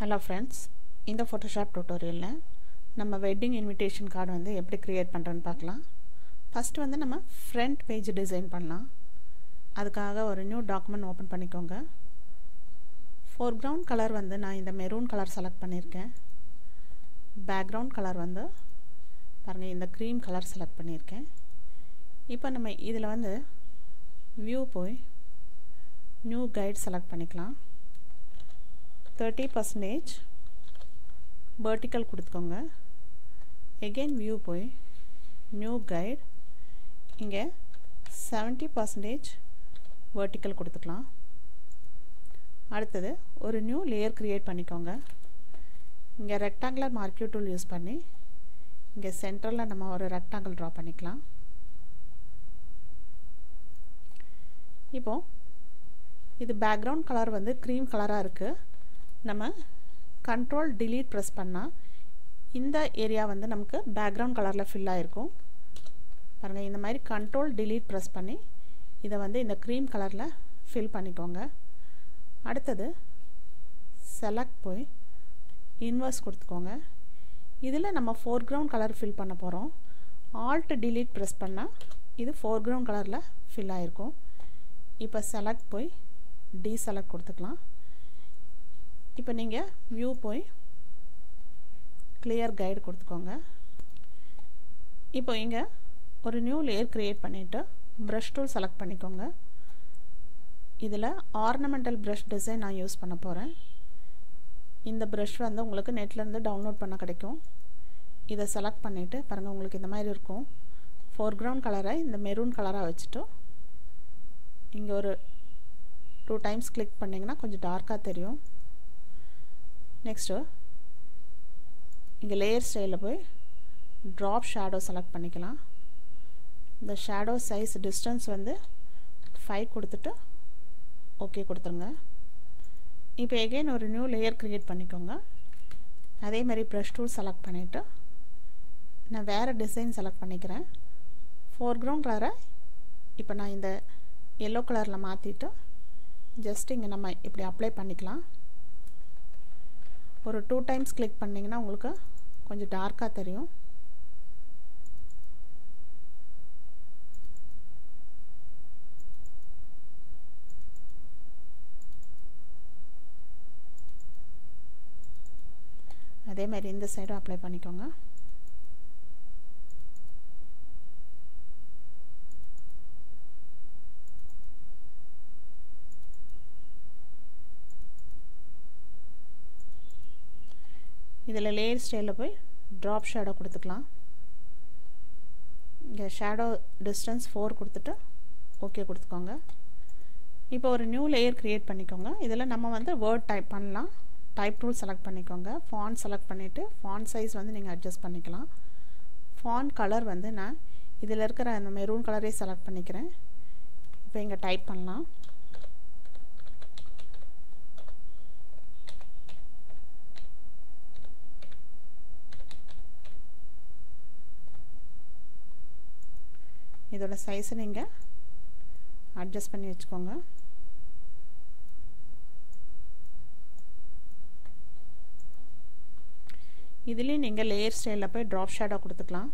hello friends இந்த Photoshop டியூட்டோரியலில் நம்ம வெட்டிங் இன்விடேஷன் கார்டு வந்து எப்படி க்ரியேட் பண்ணுறோன்னு பார்க்கலாம் ஃபஸ்ட்டு வந்து நம்ம ஃப்ரண்ட் பேஜ் டிசைன் பண்ணலாம் அதுக்காக ஒரு நியூ டாக்குமெண்ட் ஓப்பன் பண்ணிக்கோங்க ஃபோர்க்ரவுண்ட் கலர் வந்து நான் இந்த மெரூன் கலர் செலக்ட் பண்ணியிருக்கேன் பேக்ரவுண்ட் கலர் வந்து பாருங்கள் இந்த க்ரீம் கலர் செலக்ட் பண்ணியிருக்கேன் இப்போ நம்ம இதில் வந்து வியூ போய் நியூ கைட் செலக்ட் பண்ணிக்கலாம் தேர்ட்டி பர்சன்டேஜ் வேர்ட்டிக்கல் கொடுத்துக்கோங்க எகெயின் வியூ போய் நியூ கைட் இங்கே செவன்ட்டி பர்சன்டேஜ் வேர்ட்டிக்கல் கொடுத்துக்கலாம் அடுத்தது ஒரு நியூ லேயர் க்ரியேட் பண்ணிக்கோங்க இங்கே ரெக்டாங்குலர் மார்க்யூ டூல் யூஸ் பண்ணி இங்கே சென்டரில் நம்ம ஒரு ரெக்டாங்கிள் ட்ரா பண்ணிக்கலாம் இப்போது இது பேக்ரவுண்ட் கலர் வந்து க்ரீம் கலராக இருக்குது நம்ம கண்ட்ரோல் டிலீட் ப்ரெஸ் பண்ணால் இந்த ஏரியா வந்து நமக்கு பேக்ரவுண்ட் கலரில் ஃபில் ஆகிருக்கும் பாருங்கள் இந்த மாதிரி கண்ட்ரோல் டிலீட் ப்ரெஸ் பண்ணி இதை வந்து இந்த க்ரீம் கலரில் ஃபில் பண்ணிக்கோங்க அடுத்தது செலக்ட் போய் இன்வர்ஸ் கொடுத்துக்கோங்க இதில் நம்ம ஃபோர்க்ரவுண்ட் கலர் ஃபில் பண்ண போகிறோம் ஆல்ட் டிலீட் ப்ரெஸ் பண்ணால் இது ஃபோர்க்ரவுண்ட் கலரில் ஃபில் ஆகிருக்கும் இப்போ செலக்ட் போய் டீசெலக்ட் கொடுத்துக்கலாம் இப்போ நீங்கள் வியூ போய் கிளியர் கைடு கொடுத்துக்கோங்க இப்போ இங்கே ஒரு நியூ லேயர் க்ரியேட் பண்ணிவிட்டு ப்ரஷ் டூல் செலக்ட் பண்ணிக்கோங்க இதில் ஆர்னமெண்டல் ப்ரஷ் டிசைன் நான் யூஸ் பண்ண போகிறேன் இந்த ப்ரஷ் வந்து உங்களுக்கு நெட்லேருந்து டவுன்லோட் பண்ண கிடைக்கும் இதை செலக்ட் பண்ணிவிட்டு பாருங்கள் உங்களுக்கு இந்த மாதிரி இருக்கும் ஃபோர்க்ரவுண்ட் கலரை இந்த மெரூன் கலராக வச்சுட்டு இங்கே ஒரு டூ டைம்ஸ் கிளிக் பண்ணிங்கன்னா கொஞ்சம் டார்க்காக தெரியும் நெக்ஸ்ட்டு இங்கே லேயர் ஸ்டைலில் போய் ட்ராப் ஷேடோ செலக்ட் பண்ணிக்கலாம் இந்த ஷேடோ சைஸ் டிஸ்டன்ஸ் வந்து ஃபைவ் கொடுத்துட்டு ஓகே கொடுத்துருங்க இப்போ எகெயின் ஒரு நியூ லேயர் க்ரியேட் பண்ணிக்கோங்க அதே மாதிரி ப்ரஷ் டூல் செலக்ட் பண்ணிவிட்டு நான் வேறு டிசைன் செலக்ட் பண்ணிக்கிறேன் ஃபோர்க்ரவுண்ட் கலரை இப்போ நான் இந்த எல்லோ கலரில் மாற்றிட்டு ஜஸ்ட் இங்கே நம்ம இப்படி அப்ளை பண்ணிக்கலாம் ஒரு டூ டைம்ஸ் கிளிக் பண்ணிங்கன்னா உங்களுக்கு கொஞ்சம் டார்க்காக தெரியும் அதே மாதிரி இந்த சைடும் அப்ளை பண்ணிக்கோங்க இதில் லேயர் ஸ்டைலில் போய் ட்ராப் ஷேடோ கொடுத்துக்கலாம் இங்கே ஷேடோ டிஸ்டன்ஸ் ஃபோர் கொடுத்துட்டு ஓகே கொடுத்துக்கோங்க இப்போ ஒரு நியூ லேயர் க்ரியேட் பண்ணிக்கோங்க இதில் நம்ம வந்து வேர்ட் டைப் பண்ணலாம் டைப் டூல் செலக்ட் பண்ணிக்கோங்க ஃபான் செலக்ட் பண்ணிவிட்டு ஃபான் சைஸ் வந்து நீங்கள் அட்ஜஸ்ட் பண்ணிக்கலாம் ஃபான் கலர் வந்து நான் இதில் இருக்கிற அந்த மெரூன் கலரே செலக்ட் பண்ணிக்கிறேன் இப்போ இங்கே டைப் பண்ணலாம் இதோட சைஸை நீங்கள் அட்ஜஸ்ட் பண்ணி வச்சுக்கோங்க இதுலேயும் நீங்கள் லேயர் ஸ்டைலில் போய் ட்ராப் ஷேடோ கொடுத்துக்கலாம்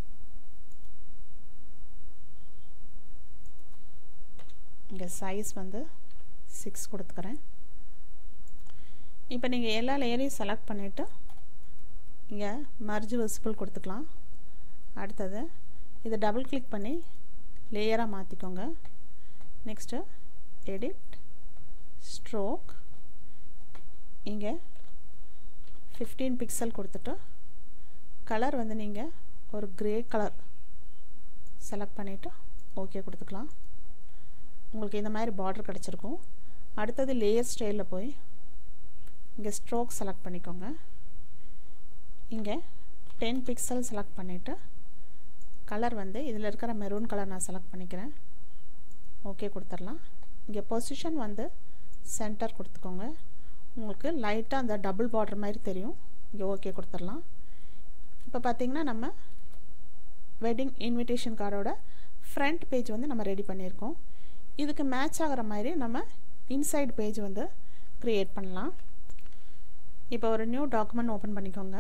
இங்கே சைஸ் வந்து சிக்ஸ் கொடுத்துக்கிறேன் இப்போ நீங்கள் எல்லா லேயரையும் செலக்ட் பண்ணிவிட்டு இங்கே மர்ஜ் விசிபிள் கொடுத்துக்கலாம் அடுத்தது இதை டபுள் கிளிக் பண்ணி லேயராக மாற்றிக்கோங்க நெக்ஸ்ட்டு எடிட் ஸ்ட்ரோக் இங்கே ஃபிஃப்டீன் பிக்சல் கொடுத்துட்டு கலர் வந்து நீங்கள் ஒரு க்ரே கலர் செலக்ட் பண்ணிவிட்டு ஓகே கொடுத்துக்கலாம் உங்களுக்கு இந்த மாதிரி பார்டர் கிடச்சிருக்கும் அடுத்தது லேயர் ஸ்டைலில் போய் இங்கே ஸ்ட்ரோக் செலக்ட் பண்ணிக்கோங்க இங்கே டென் பிக்சல் செலக்ட் பண்ணிவிட்டு கலர் வந்து இதில் இருக்கிற மெரூன் கலர் நான் செலக்ட் பண்ணிக்கிறேன் ஓகே கொடுத்துடலாம் இங்கே பொசிஷன் வந்து சென்டர் கொடுத்துக்கோங்க உங்களுக்கு லைட்டாக அந்த டபுள் பார்டர் மாதிரி தெரியும் இங்கே ஓகே கொடுத்துடலாம் இப்போ பார்த்திங்கன்னா நம்ம வெட்டிங் இன்விடேஷன் கார்டோட ஃப்ரண்ட் பேஜ் வந்து நம்ம ரெடி பண்ணியிருக்கோம் இதுக்கு மேட்ச் ஆகிற மாதிரி நம்ம இன்சைட் பேஜ் வந்து க்ரியேட் பண்ணலாம் இப்போ ஒரு நியூ டாக்குமெண்ட் ஓப்பன் பண்ணிக்கோங்க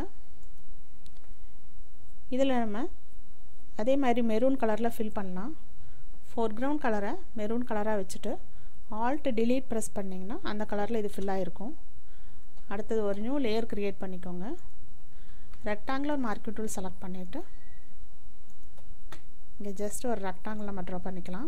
இதில் நம்ம அதே மாதிரி மெரூன் கலரில் ஃபில் பண்ணலாம் ஃபோர்க்ரவுண்ட் கலரை மெரூன் கலராக வச்சுட்டு ஆல்ட் டிலீட் ப்ரெஸ் பண்ணிங்கன்னா அந்த கலரில் இது ஃபில் ஆகிருக்கும் அடுத்தது ஒரு நியூ லேயர் க்ரியேட் பண்ணிக்கோங்க ரெக்டாங்குலர் மார்க்கெட் டூல் செலக்ட் பண்ணிவிட்டு இங்கே ஜஸ்ட் ஒரு ரெக்டாங்கிள் நம்ம ட்ரா பண்ணிக்கலாம்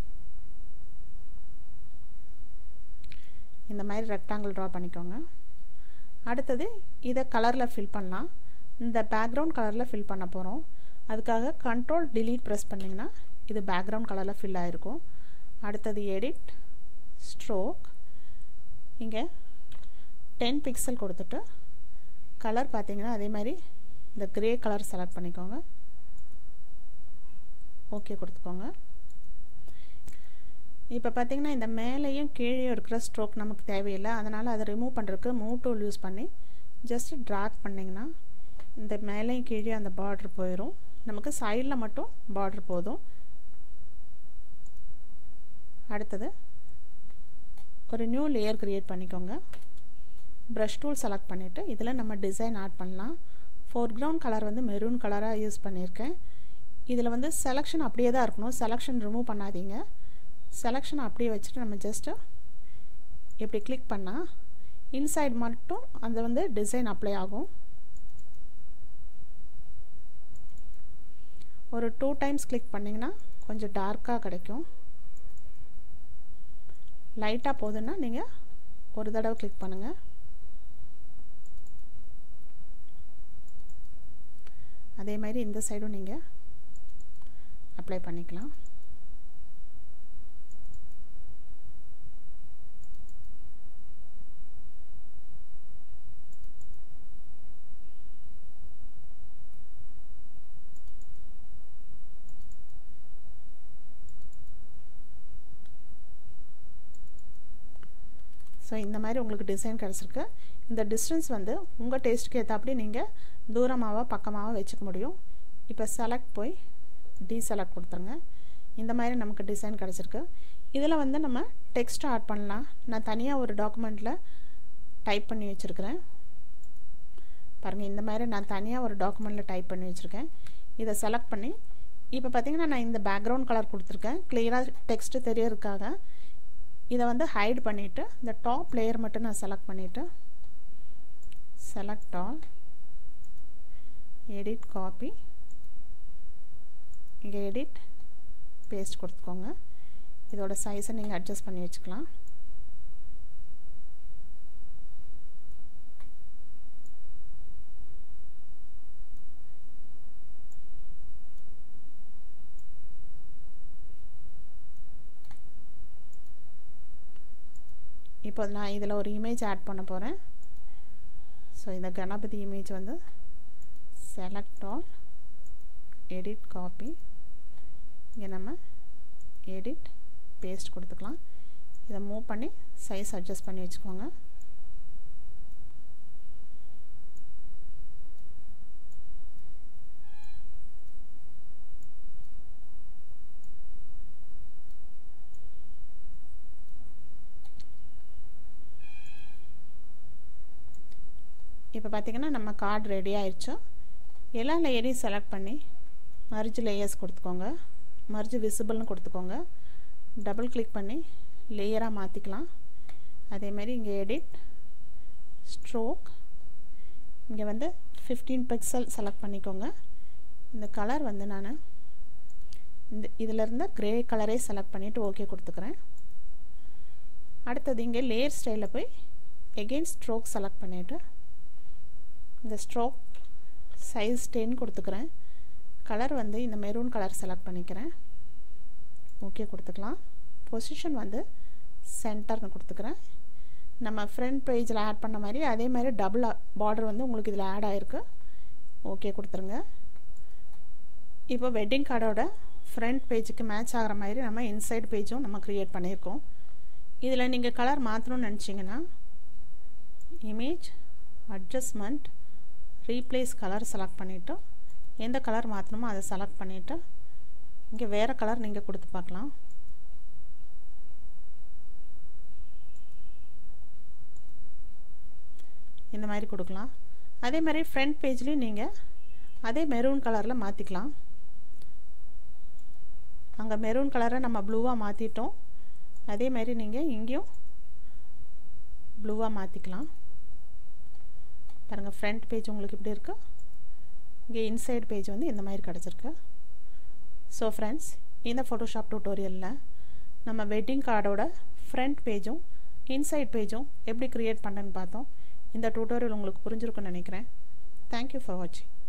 இந்த மாதிரி ரெக்டாங்கிள் ட்ரா பண்ணிக்கோங்க அடுத்தது இதை கலரில் ஃபில் பண்ணலாம் இந்த பேக்ரவுண்ட் கலரில் ஃபில் பண்ண போகிறோம் அதுக்காக கண்ட்ரோல் டிலீட் ப்ரெஸ் பண்ணிங்கன்னா இது பேக்ரவுண்ட் கலரில் ஃபில் ஆகிருக்கும் அடுத்தது எடிட் ஸ்ட்ரோக் இங்கே டென் பிக்சல் கொடுத்துட்டு கலர் பார்த்தீங்கன்னா அதே மாதிரி இந்த க்ரே கலர் செலக்ட் பண்ணிக்கோங்க ஓகே கொடுத்துக்கோங்க இப்போ பார்த்தீங்கன்னா இந்த மேலேயும் கீழே இருக்கிற ஸ்ட்ரோக் நமக்கு தேவையில்லை அதனால் அதை ரிமூவ் பண்ணுறதுக்கு மூவ் டூல் யூஸ் பண்ணி ஜஸ்ட் ட்ராக் பண்ணிங்கன்னா இந்த மேலேயும் கீழே அந்த பார்டர் போயிடும் நமக்கு சைடில் மட்டும் பார்டர் போதும் அடுத்தது ஒரு நியூ லேயர் க்ரியேட் பண்ணிக்கோங்க ப்ரஷ் டூல் செலக்ட் பண்ணிவிட்டு இதில் நம்ம டிசைன் ஆட் பண்ணலாம் ஃபோர்க்ரவுண்ட் கலர் வந்து மெரூன் கலராக யூஸ் பண்ணியிருக்கேன் இதில் வந்து செலெக்ஷன் அப்படியே தான் இருக்கணும் செலெக்ஷன் ரிமூவ் பண்ணாதீங்க செலெக்ஷன் அப்படியே வச்சுட்டு நம்ம ஜஸ்ட்டு இப்படி கிளிக் பண்ணால் இன்சைட் மட்டும் அந்த வந்து டிசைன் அப்ளை ஆகும் ஒரு டூ டைம்ஸ் கிளிக் பண்ணிங்கன்னா கொஞ்சம் டார்க்காக கிடைக்கும் லைட்டாக போகுதுன்னா நீங்கள் ஒரு தடவை கிளிக் பண்ணுங்கள் அதே மாதிரி இந்த சைடும் நீங்கள் அப்ளை பண்ணிக்கலாம் ஸோ இந்த மாதிரி உங்களுக்கு டிசைன் கிடச்சிருக்கு இந்த டிஸ்டன்ஸ் வந்து உங்கள் டேஸ்ட்டுக்கு ஏற்றாப்படி நீங்கள் தூரமாகவோ பக்கமாகவோ வச்சுக்க முடியும் இப்போ செலக்ட் போய் டீசெலக்ட் கொடுத்துருங்க இந்த மாதிரி நமக்கு டிசைன் கிடச்சிருக்கு இதில் வந்து நம்ம டெக்ஸ்ட் ஆட் பண்ணலாம் நான் தனியாக ஒரு டாக்குமெண்ட்டில் டைப் பண்ணி வச்சுருக்கிறேன் பாருங்கள் இந்த மாதிரி நான் தனியாக ஒரு டாக்குமெண்ட்டில் டைப் பண்ணி வச்சுருக்கேன் இதை செலக்ட் பண்ணி இப்போ பார்த்தீங்கன்னா நான் இந்த பேக்ரவுண்ட் கலர் கொடுத்துருக்கேன் கிளியராக டெக்ஸ்ட்டு தெரியறதுக்காக இதை வந்து ஹைட் பண்ணிவிட்டு இந்த டாப் லேயர் மட்டும் நான் செலக்ட் பண்ணிவிட்டு செலக்ட் ஆல் எடிட் காப்பி இங்கே எடிட் பேஸ்ட் கொடுத்துக்கோங்க இதோட சைஸை நீங்கள் அட்ஜஸ்ட் பண்ணி வச்சுக்கலாம் இப்போ நான் இதில் ஒரு இமேஜ் ஆட் பண்ண போகிறேன் ஸோ இந்த கணபதி இமேஜ் வந்து செலக்ட் ஆல் எடிட் காப்பி இங்கே நம்ம எடிட் பேஸ்ட் கொடுத்துக்கலாம் இதை மூவ் பண்ணி சைஸ் அட்ஜஸ்ட் பண்ணி வச்சுக்கோங்க இப்போ பார்த்திங்கன்னா நம்ம கார்டு ரெடி ஆயிடுச்சு எல்லா லேயரையும் செலக்ட் பண்ணி மர்ஜ் லேயர்ஸ் கொடுத்துக்கோங்க மர்ஜ் விசிபிள்னு கொடுத்துக்கோங்க டபுள் கிளிக் பண்ணி லேயராக மாற்றிக்கலாம் அதேமாரி இங்கே எடிட் ஸ்ட்ரோக் இங்கே வந்து ஃபிஃப்டீன் பிக்சல் செலக்ட் பண்ணிக்கோங்க இந்த கலர் வந்து நான் இந்த இதில் இருந்த க்ரே கலரே செலக்ட் பண்ணிவிட்டு ஓகே கொடுத்துக்கிறேன் அடுத்தது இங்கே லேயர் ஸ்டைலில் போய் எகெயின் ஸ்ட்ரோக் செலக்ட் பண்ணிவிட்டு இந்த ஸ்ட்ரோக் சைஸ் டென் கொடுத்துக்கிறேன் கலர் வந்து இந்த மெரூன் கலர் செலக்ட் பண்ணிக்கிறேன் ஓகே கொடுத்துக்கலாம் பொசிஷன் வந்து சென்டர்னு கொடுத்துக்கிறேன் நம்ம ஃப்ரண்ட் பேஜில் ஆட் பண்ண மாதிரி அதே மாதிரி டபுள் பார்டர் வந்து உங்களுக்கு இதில் ஆட் ஆகிருக்கு ஓகே கொடுத்துருங்க இப்போ வெட்டிங் கார்டோட ஃப்ரண்ட் பேஜுக்கு மேட்ச் ஆகிற மாதிரி நம்ம இன்சைட் பேஜும் நம்ம க்ரியேட் பண்ணியிருக்கோம் இதில் நீங்கள் கலர் மாற்றணும்னு நினச்சிங்கன்னா image adjustment replace colour select பண்ணிவிட்டு எந்த கலர் மாற்றணுமோ அதை செலக்ட் பண்ணிவிட்டு இங்கே வேறு கலர் நீங்கள் கொடுத்து பார்க்கலாம் இந்த மாதிரி கொடுக்கலாம் அதே மாதிரி ஃப்ரண்ட் பேஜ்லேயும் நீங்கள் அதே மெரூன் கலரில் மாற்றிக்கலாம் அங்கே மெரூன் கலரை நம்ம ப்ளூவாக மாற்றிட்டோம் அதே மாதிரி நீங்கள் இங்கேயும் ப்ளூவாக மாற்றிக்கலாம் பாருங்கள் ஃப்ரண்ட் பேஜ் உங்களுக்கு இப்படி இருக்கு இங்கே இன்சைட் பேஜ் வந்து இந்த மாதிரி கிடச்சிருக்கு ஸோ ஃப்ரெண்ட்ஸ் இந்த ஃபோட்டோஷாப் டியூட்டோரியலில் நம்ம வெட்டிங் கார்டோட ஃப்ரண்ட் பேஜும் இன்சைட் பேஜும் எப்படி க்ரியேட் பண்ணுன்னு பார்த்தோம் இந்த டியூட்டோரியல் உங்களுக்கு புரிஞ்சிருக்குன்னு நினைக்கிறேன் தேங்க்யூ ஃபார் வாட்சிங்